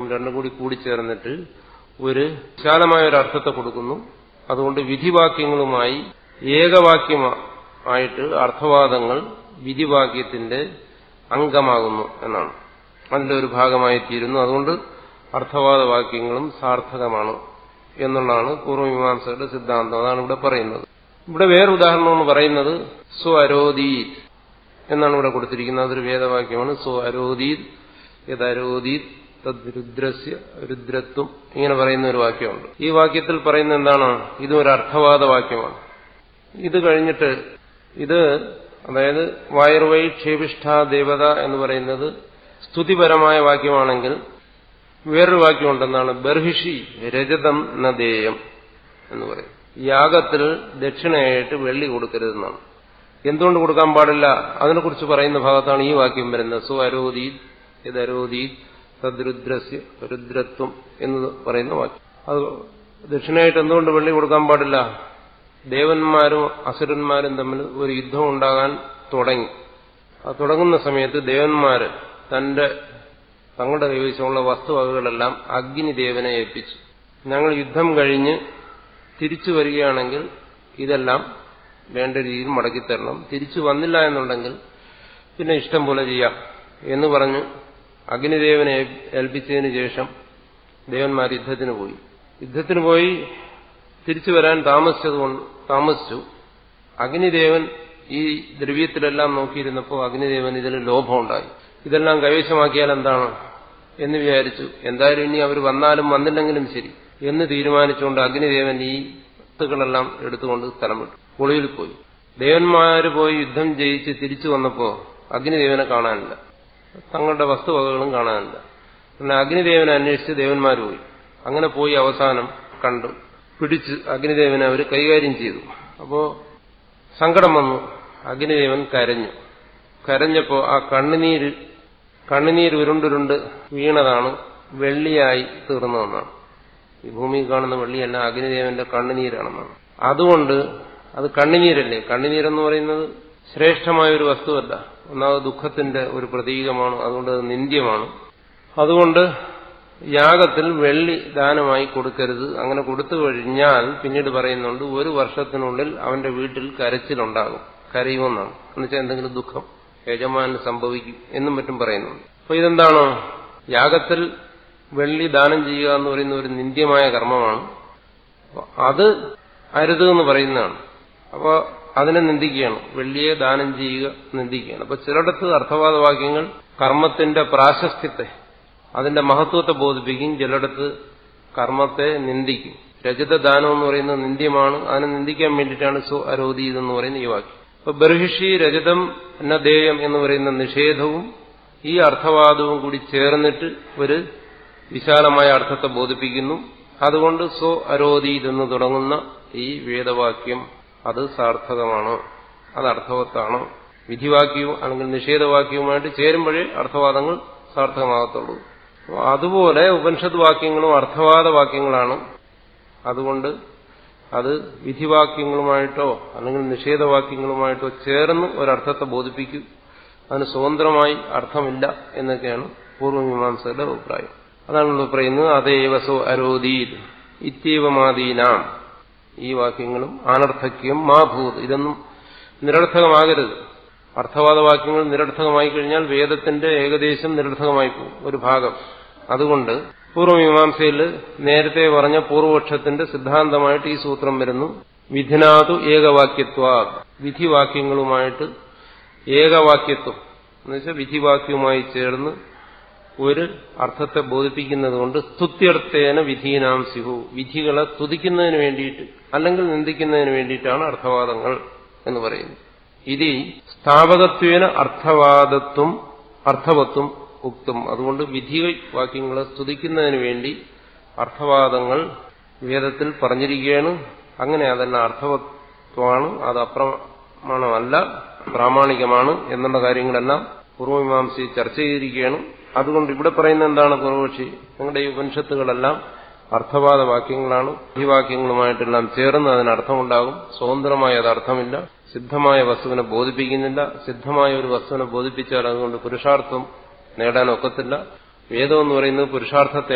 രണ്ടും കൂടി കൂടിച്ചേർന്നിട്ട് ഒരു വിശാലമായ ഒരു അർത്ഥത്തെ കൊടുക്കുന്നു അതുകൊണ്ട് വിധിവാക്യങ്ങളുമായി ഏകവാക്യമായിട്ട് അർത്ഥവാദങ്ങൾ വിധിവാക്യത്തിന്റെ അംഗമാകുന്നു എന്നാണ് അതിന്റെ ഒരു ഭാഗമായി തീരുന്നു അതുകൊണ്ട് അർത്ഥവാദ വാക്യങ്ങളും സാർത്ഥകമാണ് എന്നുള്ളതാണ് പൂർവ്വമീമാംസകരുടെ സിദ്ധാന്തം അതാണ് ഇവിടെ പറയുന്നത് ഇവിടെ വേറെ ഉദാഹരണം എന്ന് പറയുന്നത് സ്വരോദീത് എന്നാണ് ഇവിടെ കൊടുത്തിരിക്കുന്നത് അതൊരു വേദവാക്യമാണ് സ്വരോദീത് യഥരോദീത് തദ്രുദ്രസ്യ രുദ്രത്വം ഇങ്ങനെ പറയുന്ന ഒരു വാക്യമുണ്ട് ഈ വാക്യത്തിൽ പറയുന്ന എന്താണ് ഇതും ഒരു അർത്ഥവാദ വാക്യമാണ് ഇത് കഴിഞ്ഞിട്ട് ഇത് അതായത് വയർവൈ ക്ഷേപിഷ്ഠ ദേവത എന്ന് പറയുന്നത് സ്തുതിപരമായ വാക്യമാണെങ്കിൽ വേറൊരു വാക്യമുണ്ടെന്നാണ് ബർഹിഷി രജതം നദേയം എന്ന് പറയും യാഗത്തിൽ ദക്ഷിണയായിട്ട് വെള്ളി കൊടുക്കരുതെന്നാണ് എന്തുകൊണ്ട് കൊടുക്കാൻ പാടില്ല അതിനെക്കുറിച്ച് പറയുന്ന ഭാഗത്താണ് ഈ വാക്യം വരുന്നത് സു അരോദീത് യഥരോദീത് തദ്രുദ്രസ്യ രുദ്രത്വം എന്ന് പറയുന്ന വാക്യം അത് ദക്ഷിണയായിട്ട് എന്തുകൊണ്ട് വെള്ളി കൊടുക്കാൻ പാടില്ല ദേവന്മാരും അസുരന്മാരും തമ്മിൽ ഒരു യുദ്ധം ഉണ്ടാകാൻ തുടങ്ങി അത് തുടങ്ങുന്ന സമയത്ത് ദേവന്മാര് തന്റെ തങ്ങളുടെ കൈവശമുള്ള വസ്തുവകകളെല്ലാം അഗ്നിദേവനെ ഏൽപ്പിച്ചു ഞങ്ങൾ യുദ്ധം കഴിഞ്ഞ് തിരിച്ചു വരികയാണെങ്കിൽ ഇതെല്ലാം വേണ്ട രീതിയിൽ മടക്കിത്തരണം തിരിച്ചു വന്നില്ല എന്നുണ്ടെങ്കിൽ പിന്നെ ഇഷ്ടം പോലെ ചെയ്യാം എന്ന് പറഞ്ഞ് അഗ്നിദേവനെ ഏൽപ്പിച്ചതിന് ശേഷം ദേവന്മാർ യുദ്ധത്തിന് പോയി യുദ്ധത്തിന് പോയി തിരിച്ചു വരാൻ താമസിച്ചതുകൊണ്ട് താമസിച്ചു അഗ്നിദേവൻ ഈ ദ്രവ്യത്തിലെല്ലാം നോക്കിയിരുന്നപ്പോൾ അഗ്നിദേവൻ ഇതിൽ ലോഭമുണ്ടായി ഇതെല്ലാം കൈവശമാക്കിയാൽ എന്താണ് എന്ന് വിചാരിച്ചു എന്തായാലും ഇനി അവർ വന്നാലും വന്നില്ലെങ്കിലും ശരി എന്ന് തീരുമാനിച്ചുകൊണ്ട് അഗ്നിദേവൻ ഈ വസ്തുക്കളെല്ലാം എടുത്തുകൊണ്ട് സ്ഥലം വിട്ടു ഒളിയിൽ പോയി ദേവന്മാര് പോയി യുദ്ധം ജയിച്ച് തിരിച്ചു വന്നപ്പോ അഗ്നിദേവനെ കാണാനില്ല തങ്ങളുടെ വസ്തുവകകളും കാണാനില്ല പിന്നെ അഗ്നിദേവനെ അന്വേഷിച്ച് ദേവന്മാർ പോയി അങ്ങനെ പോയി അവസാനം കണ്ടു പിടിച്ച് അഗ്നിദേവനെ അവർ കൈകാര്യം ചെയ്തു അപ്പോ സങ്കടം വന്നു അഗ്നിദേവൻ കരഞ്ഞു കരഞ്ഞപ്പോ ആ കണ്ണുനീര് കണ്ണുനീര് ഉരുണ്ടുരുണ്ട് വീണതാണ് വെള്ളിയായി തീർന്നതെന്നാണ് ഈ ഭൂമിയിൽ കാണുന്ന വെള്ളിയല്ല അഗ്നിദേവന്റെ കണ്ണുനീരാണെന്നാണ് അതുകൊണ്ട് അത് കണ്ണുനീരല്ലേ കണ്ണുനീരെന്ന് പറയുന്നത് ശ്രേഷ്ഠമായ ഒരു വസ്തുവല്ല ഒന്നാമത് ദുഃഖത്തിന്റെ ഒരു പ്രതീകമാണ് അതുകൊണ്ട് അത് നിന്ദ്യമാണ് അതുകൊണ്ട് യാഗത്തിൽ വെള്ളി ദാനമായി കൊടുക്കരുത് അങ്ങനെ കൊടുത്തു കഴിഞ്ഞാൽ പിന്നീട് പറയുന്നുണ്ട് ഒരു വർഷത്തിനുള്ളിൽ അവന്റെ വീട്ടിൽ കരച്ചിലുണ്ടാകും കരയുമെന്നാണ് എന്നുവെച്ചാൽ എന്തെങ്കിലും ദുഃഖം യജമാന് സംഭവിക്കും എന്നും മറ്റും പറയുന്നുണ്ട് അപ്പൊ ഇതെന്താണ് യാഗത്തിൽ വെള്ളി ദാനം ചെയ്യുക എന്ന് പറയുന്ന ഒരു നിന്ദ്യമായ കർമ്മമാണ് അത് അരുത് എന്ന് പറയുന്നതാണ് അപ്പോൾ അതിനെ നിന്ദിക്കുകയാണ് വെള്ളിയെ ദാനം ചെയ്യുക നിന്ദിക്കുകയാണ് അപ്പൊ ചിലയിടത്ത് അർത്ഥവാദ വാക്യങ്ങൾ കർമ്മത്തിന്റെ പ്രാശസ്ത്യത്തെ അതിന്റെ മഹത്വത്തെ ബോധിപ്പിക്കും ചിലയിടത്ത് കർമ്മത്തെ നിന്ദിക്കും രജത ദാനം എന്ന് പറയുന്നത് നിന്ദ്യമാണ് അതിനെ നിന്ദിക്കാൻ വേണ്ടിയിട്ടാണ് സു അരോധീത് എന്ന് പറയുന്ന ഈ വാക്യം അപ്പൊ ബർഹിഷി രജതം നദേയം എന്ന് പറയുന്ന നിഷേധവും ഈ അർത്ഥവാദവും കൂടി ചേർന്നിട്ട് ഒരു വിശാലമായ അർത്ഥത്തെ ബോധിപ്പിക്കുന്നു അതുകൊണ്ട് സോ അരോധീത് എന്ന് തുടങ്ങുന്ന ഈ വേദവാക്യം അത് സാർത്ഥകമാണ് അത് അർത്ഥവത്താണ് വിധിവാക്യവും അല്ലെങ്കിൽ നിഷേധവാക്യവുമായിട്ട് ചേരുമ്പോഴേ അർത്ഥവാദങ്ങൾ സാർത്ഥകമാകത്തുള്ളൂ അതുപോലെ ഉപനിഷത്ത് വാക്യങ്ങളും അർത്ഥവാദ വാക്യങ്ങളാണ് അതുകൊണ്ട് അത് വിധിവാക്യങ്ങളുമായിട്ടോ അല്ലെങ്കിൽ നിഷേധവാക്യങ്ങളുമായിട്ടോ ചേർന്ന് ഒരർത്ഥത്തെ ബോധിപ്പിക്കും അതിന് സ്വതന്ത്രമായി അർത്ഥമില്ല എന്നൊക്കെയാണ് പൂർവ്വമീമാംസയുടെ അഭിപ്രായം അതാണ് പറയുന്നത് അതേവസോ അരോധീത് ഇത്യവമാദീനാം ഈ വാക്യങ്ങളും അനർത്ഥക്യം മാഭൂത് ഇതൊന്നും നിരർത്ഥകമാകരുത് അർത്ഥവാദ വാക്യങ്ങൾ നിരർത്ഥകമായി കഴിഞ്ഞാൽ വേദത്തിന്റെ ഏകദേശം നിരർത്ഥകമായി പോകും ഒരു ഭാഗം അതുകൊണ്ട് പൂർവ്വമീമാംസയിൽ നേരത്തെ പറഞ്ഞ പൂർവപക്ഷത്തിന്റെ സിദ്ധാന്തമായിട്ട് ഈ സൂത്രം വരുന്നു വിധിനാതു ഏകവാക്യത്വ വിധിവാക്യങ്ങളുമായിട്ട് ഏകവാക്യത്വം എന്നുവെച്ചാൽ വിധിവാക്യവുമായി ചേർന്ന് ഒരു അർത്ഥത്തെ ബോധിപ്പിക്കുന്നത് കൊണ്ട് സ്തുത്യർത്ഥേന വിധീനാം സിഹു വിധികളെ സ്തുതിക്കുന്നതിന് വേണ്ടിയിട്ട് അല്ലെങ്കിൽ നിന്ദിക്കുന്നതിന് വേണ്ടിയിട്ടാണ് അർത്ഥവാദങ്ങൾ എന്ന് പറയുന്നത് ഇതി സ്ഥാപകത്വേന അർത്ഥവാദത്വം അർത്ഥവത്വം ഉക്തം അതുകൊണ്ട് വിധി വാക്യങ്ങളെ സ്തുതിക്കുന്നതിന് വേണ്ടി അർത്ഥവാദങ്ങൾ വേദത്തിൽ പറഞ്ഞിരിക്കുകയാണ് അങ്ങനെ അതെല്ലാം അർത്ഥവത്വമാണ് അത് അപ്രമാണമല്ല പ്രാമാണികമാണ് എന്നുള്ള കാര്യങ്ങളെല്ലാം പൂർവമീമാംസി ചർച്ച ചെയ്തിരിക്കുകയാണ് അതുകൊണ്ട് ഇവിടെ പറയുന്ന എന്താണ് പൂർവപക്ഷി നിങ്ങളുടെ ഈ ഉപനിഷത്തുകളെല്ലാം അർത്ഥവാദ വാക്യങ്ങളാണ് വിധിവാക്യങ്ങളുമായിട്ടെല്ലാം ചേർന്ന് അതിന് അർത്ഥമുണ്ടാകും സ്വതന്ത്രമായ അത് അർത്ഥമില്ല സിദ്ധമായ വസ്തുവിനെ ബോധിപ്പിക്കുന്നില്ല സിദ്ധമായ ഒരു വസ്തുവിനെ ബോധിപ്പിച്ചാൽ അതുകൊണ്ട് പുരുഷാർത്ഥം നേടാൻ ഒക്കത്തില്ല വേദം എന്ന് പറയുന്നത് പുരുഷാർത്ഥത്തെ